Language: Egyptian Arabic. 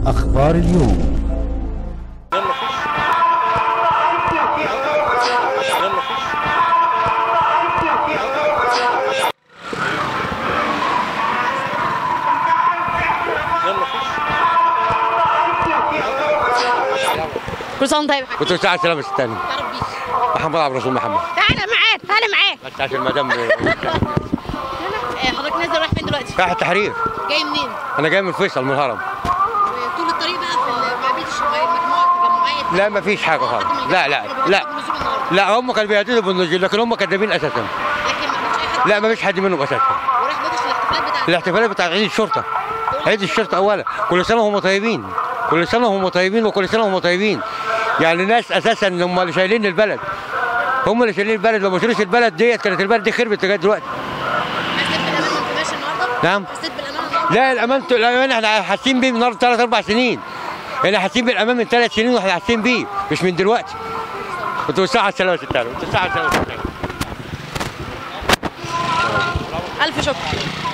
أخبار اليوم يلا خش يلا خش يلا خش كل سنه وانت طيب كنت ساعة سلامة الثاني يا ربي محمد عبد الرسول محمد تعالى معاك تعالى معاك بس عشان المدام آه، حضرتك نازل رايح فين دلوقتي؟ رايح التحرير جاي منين؟ انا جاي من فيصل من الهرم طول الطريق بقى في ال- ما قابلتش مجموعه تجمعات لا ما فيش حاجه خالص لا لا لا لا هم كانوا بيهددوا بالنزول لكن هم كذابين اساسا لكن ما كانش اي حد لا ما فيش حد منهم اساسا وراح بدش الاحتفالات بتاعت الاحتفالات بتاع عيد الشرطه عيد الشرطه اولا كل سنه وهم طيبين كل سنه وهم طيبين وكل سنه وهم طيبين يعني ناس اساسا هم اللي شايلين البلد هم اللي شايلين البلد لو ما شالوش البلد ديت كانت البلد دي خربت لغايه دلوقتي حسيت بالامان وانت ماشي النهارده؟ نعم. حسيت بالامان النهارده؟ لا الامان الامان احنا حاسين بيه من النهارده ثلاث اربع سنين احنا حاسين بالامان من ثلاث سنين واحنا حاسين بيه مش من دلوقتي كنت الساعه السلامه الثانيه كنت الساعه السلامه الثانيه الف شكر